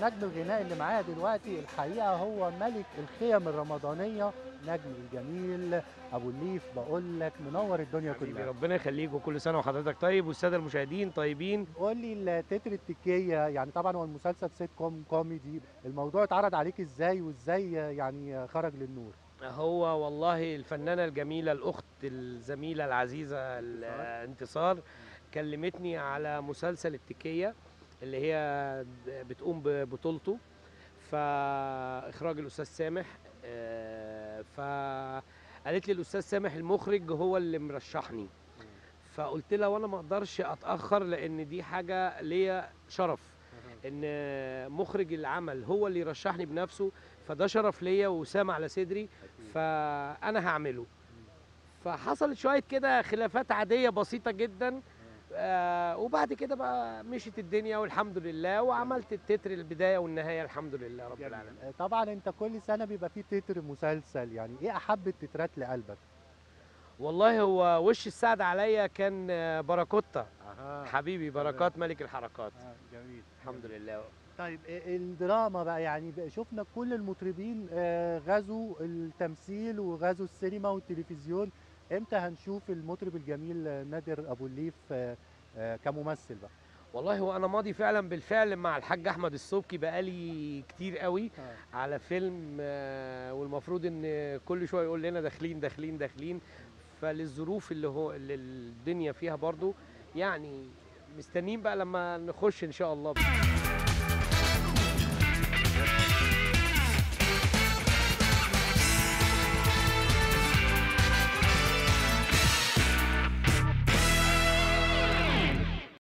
حجم الغناء اللي معايا دلوقتي الحقيقه هو ملك الخيم الرمضانيه نجم الجميل ابو الليف بقول لك منور الدنيا حبيبي كلها ربنا يخليك وكل سنه وحضرتك طيب والساده المشاهدين طيبين قول لي التتر التكيه يعني طبعا هو المسلسل سيت كوم كوميدي الموضوع اتعرض عليك ازاي وازاي يعني خرج للنور هو والله الفنانه الجميله الاخت الزميله العزيزه الانتصار كلمتني على مسلسل التكيه اللي هي بتقوم ببطولته فاخراج الاستاذ سامح آه، فقالت لي الاستاذ سامح المخرج هو اللي مرشحني فقلت لها وانا ما اقدرش اتاخر لان دي حاجه ليا شرف ان مخرج العمل هو اللي يرشحني بنفسه فده شرف ليا وسام على صدري فانا هعمله فحصلت شويه كده خلافات عاديه بسيطه جدا آه وبعد كده بقى مشيت الدنيا والحمد لله وعملت التتر البدايه والنهايه الحمد لله رب العالمين طبعا انت كل سنه بيبقى فيه تتر مسلسل يعني ايه احب التترات لقلبك والله هو وش السعد عليا كان آه، باراكوتا اها حبيبي بركات ملك الحركات جميل الحمد لله طيب إيه الدراما بقى يعني بقى شفنا كل المطربين آه، غزوا التمثيل وغزوا السينما والتلفزيون امتى هنشوف المطرب الجميل آه، نادر ابو الليف آه، آه، كممثل بقى والله هو انا ماضي فعلا بالفعل مع الحاج احمد السبكي بقالي كتير قوي على فيلم آه، والمفروض ان كل شويه يقول لنا داخلين داخلين داخلين فللظروف اللي هو اللي الدنيا فيها برضو يعني مستنيين بقى لما نخش ان شاء الله